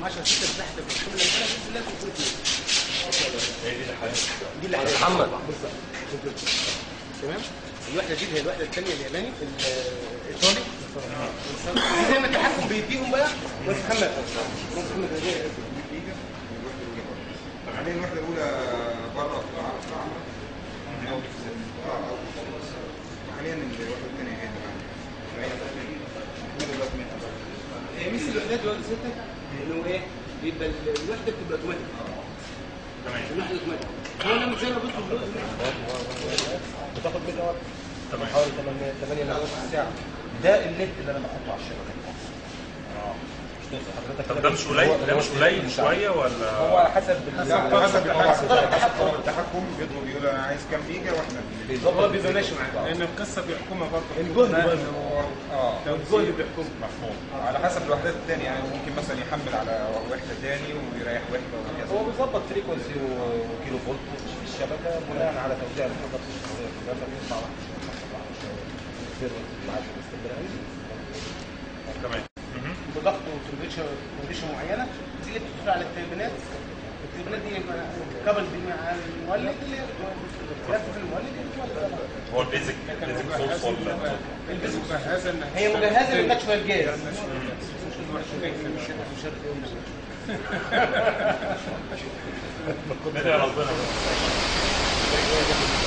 10 6 تحت في الحمل الثلاث لازم يكون اثنين هي دي اللي حضرتك دي اللي حضرتك محمد. بالظبط تمام الوحده دي هي الوحده الثانيه الياباني الايطالي دي زي ما التحكم بيديهم بقى بس محمد بس محمد هديه حاليا الوحده الاولى بره في العرب العامه او في اه او في السن. وحاليا الوحده الثانيه هي اللي هي مثل الوحدات دلوقتي ستة انه ايه بيبقى ال- الوحده بتبقى اوتوماتيك تمام الوحده اوتوماتيك هو لما زي ما بيطلب دلوقتي بتاخد مني وقت تمام حوالي 8 8 ل 10 ساعه ده النت اللي انا بحطه على الشبكه اه مش تقصد حضرتك طب كده ده بس مش هو- قليل ده هو مش قليل مش شويه هو ولا على حسب على حسب طبعا حسب طلب التحكم بيطلب بيقول انا عايز كام جيجا واحنا بن- هو بيبقى ماشي معاك لان القصه بيحكمها برضه الجهد برضه. اه لو الجهد بيحكمها مفهوم على حسب الوحدات الثانيه يعني ممكن مثلا يحمل على وحده ثاني ويريح وحده هو وهكذا بيظبط فريكونسي وكيلو فولت في الشبكه بناء على توزيع الخطط الشخصيه في الجبهه بيطلع واحد تمام مهم. بضغط وتمبريتشر كونديشن معينه دي اللي بتدخل على التربينات التربينات دي كابل دي مع المولد اللي يرفع المولد يتولد. هو البيزك بيزك سورس ولا البس مجهزه انها هي مجهزه للناتشورال جاز ندعي ربنا